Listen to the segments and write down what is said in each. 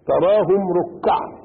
تراهم ركعا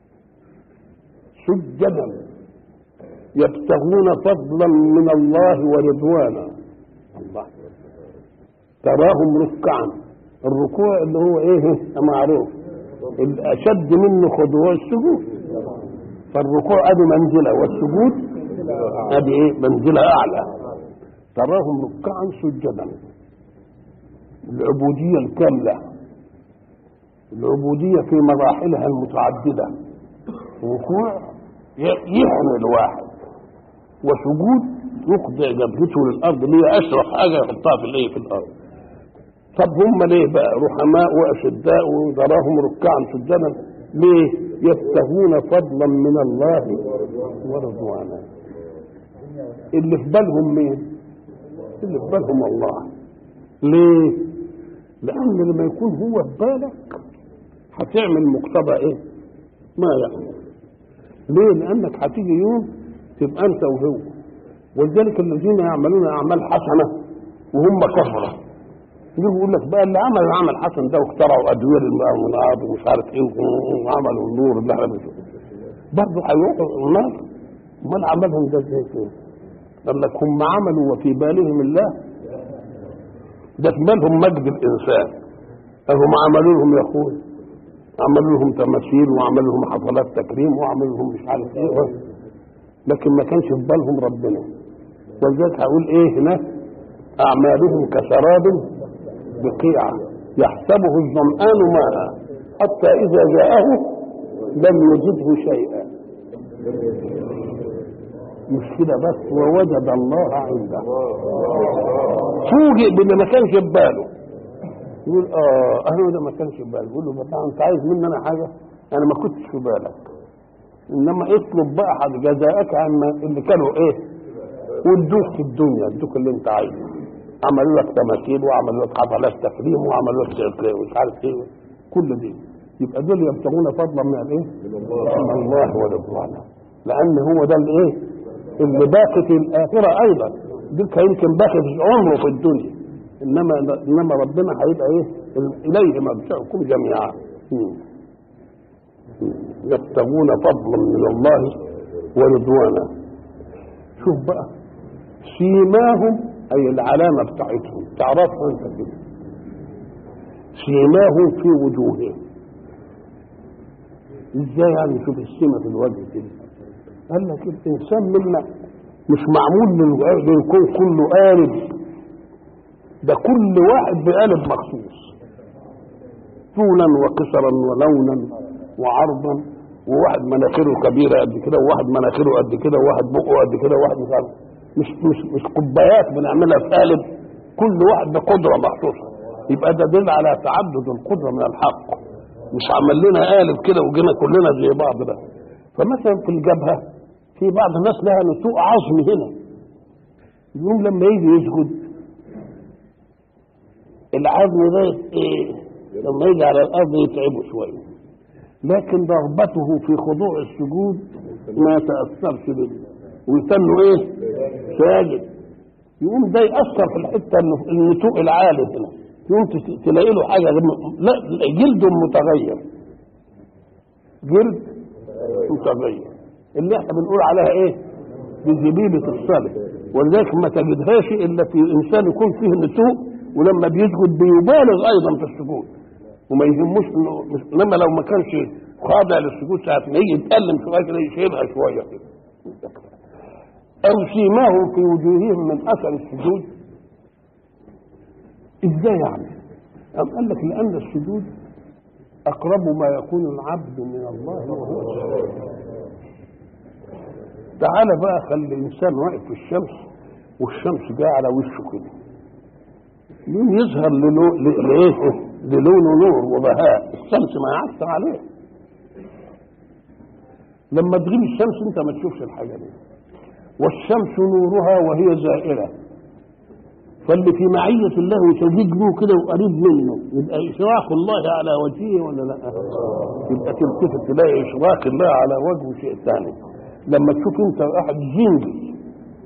سجدا يبتغون فضلا من الله ورضوانا الله تراهم ركعا الركوع اللي هو ايه معروف الاشد منه خضوع السجود فالركوع ادي منزله والسجود ادي ايه منزله اعلى تراهم ركعا سجدا العبوديه الكامله العبوديه في مراحلها المتعدده ركوع يحمي الواحد وسجود يخضع جبهته للارض اللي هي اشرف حاجه يحطها في الايه في الارض طب هم ليه بقى رحماء واشداء وتراهم ركعا سجدا ليه يبتغون فضلا من الله ورضوانا اللي في بالهم مين اللي في بالهم الله ليه لان لما يكون هو في بالك هتعمل مقتضى ايه ما يحمل ليه لانك هتيجي يوم تبقى انت وهو ولذلك الذين يعملون اعمال حسنه وهم كفره يجي يقول لك بقى اللي عمل العمل حسن ده واخترعوا ادويه للمناعات ومش عارف ايه وعملوا النور اللي احنا بنشوفه برضه هيروحوا النار امال عملهم ده ازاي كده؟ قال لك هم عملوا وفي بالهم الله ده في بالهم مجد الانسان هم عملوا لهم يا اخوي عملوا لهم تماثيل وعملوا لهم حفلات تكريم وعملوا لهم مش عارف ايه لكن ما كانش في بالهم ربنا ولذلك هقول ايه هناك اعمالهم كسراب بقيعه يحسبه الظمآن ماء حتى اذا جاءه لم يجده شيئا مش كده بس ووجد الله عنده فوجئ باللي ما كانش في باله يقول اه اهو ده ما كانش في باله يقول له بس انت عايز مني انا حاجه انا ما كنتش في بالك انما اطلب بقى حاجه جزاءك عن اللي كانوا ايه وادوك في الدنيا ادوك اللي انت عايزه عملوا لك تماثيل وعملوا لك حفلات تكريم وعملوا لك مش عارف ايه كل دي يبقى دول يبتغون فضلا من الايه؟ من الله ورضوانه لان هو ده الايه؟ اللي باقي في الاخره ايضا دول يمكن باقي في عمره في الدنيا انما انما ربنا هيبقى ايه؟ اليه مرجعكم جميعا يبتغون فضلا من الله ورضوانا شوف بقى سيماهم اي العلامه بتاعتهم تعرفها انت كده سيماهم في وجوههم ازاي يعني شوف السمه في الوجه كده قال لك الانسان منا مش معمول للكون كله قالب ده كل واحد بقالب مخصوص طولا وقصرا ولونا وعرضا وواحد مناخيره كبيره قد كده وواحد مناخيره قد كده وواحد بقه قد كده وواحد مش عارف مش مش مش كوبايات بنعملها في قالب كل واحد بقدره مخصوصه يبقى ده دل على تعدد القدره من الحق مش عمل لنا قالب كده وجينا كلنا زي بعض ده فمثلا في الجبهه في بعض الناس لها نتوء عظم هنا يقوم لما يجي يسجد العظم ده ايه لما يجي على الارض يتعبه شويه لكن رغبته في خضوع السجود ما تاثرش به ويستنوا ايه ساجد يقوم ده ياثر في الحته النتوء العالي هنا يقوم تلاقي له حاجه لا جلده متغير جلد متغير اللي احنا بنقول عليها ايه بزبيبة الصلب ولذلك ما تجدهاش الا في انسان يكون فيه نتوء ولما بيسجد بيبالغ ايضا في السجود وما يهموش انه انما لو ما كانش خاضع للسجود ساعة ما يجي يتألم شوية كده يشيلها شوية كده أو سيماهم في وجوههم من أثر السجود إزاي يعني؟ أم قال لك لأن السجود أقرب ما يكون العبد من الله وهو سجود تعالى بقى خلي الإنسان واقف في الشمس والشمس جايه على وشه كده يوم يظهر لإيه؟ للونه نور وبهاء الشمس ما يعثر عليه لما تغيب الشمس انت ما تشوفش الحاجه دي والشمس نورها وهي زائره فاللي في معية الله وشديد له كده وقريب منه يبقى إشراق الله على وجهه ولا لا؟ يبقى تلتفت تلاقي إشراق الله على وجهه شيء ثاني لما تشوف أنت واحد زنجي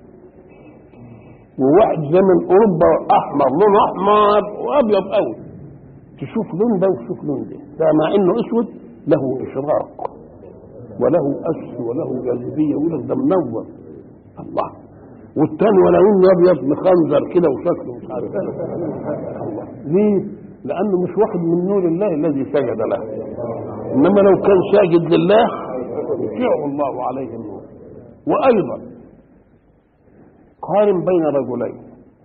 وواحد زي من أوروبا أحمر لونه أحمر وأبيض قوي تشوف لون ده وتشوف لون ده ده مع إنه أسود له اشراق وله أس وله جاذبيه يقول لك ده منور الله والتاني ولا انه ابيض مخنزر كده وشكله مش عارف الله ليه؟ لانه مش واخد من نور الله الذي سجد له انما لو كان ساجد لله يطيعه الله عليه النور وايضا قارن بين رجلين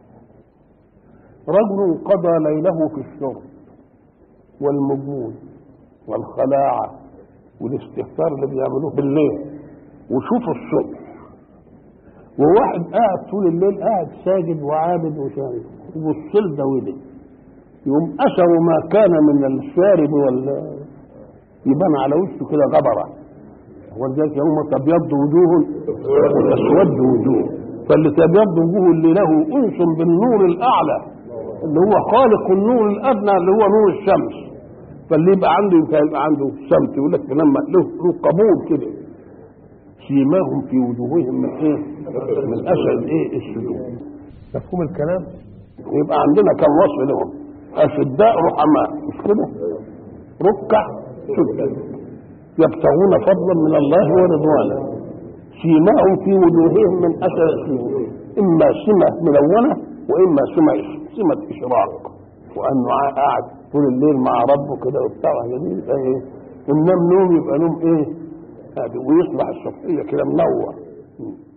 رجل قضى ليله في الشرب والمجون والخلاعه والاستهتار اللي بيعملوه بالليل وشوف الصبح وواحد قاعد طول الليل قاعد ساجد وعابد وشارب والصل ده ولد يقوم اثر ما كان من الشارب وال يبان على وشه كده غبره ولذلك يوم تبيض وجوه وتسود وجوه فاللي تبيض وجوه اللي له انس بالنور الاعلى اللي هو خالق النور الادنى اللي هو نور الشمس فاللي يبقى عنده يبقى عنده شمس يقول لك لما له له قبول كده سيماهم في وجوههم من ايه؟ من اثر ايه؟ السجود. مفهوم الكلام؟ يبقى عندنا كم وصف لهم؟ اشداء رحماء مش كده؟ ركع سجد يبتغون فضلا من الله ورضوانا سيماهم في وجوههم من اثر السجود اما سمه ملونه واما سمه سمه اشراق وانه قاعد طول الليل مع ربه كده وبتاع جميل يبقى ايه؟ النوم نوم يبقى نوم ايه؟ ويصبح الصبحيه كده منور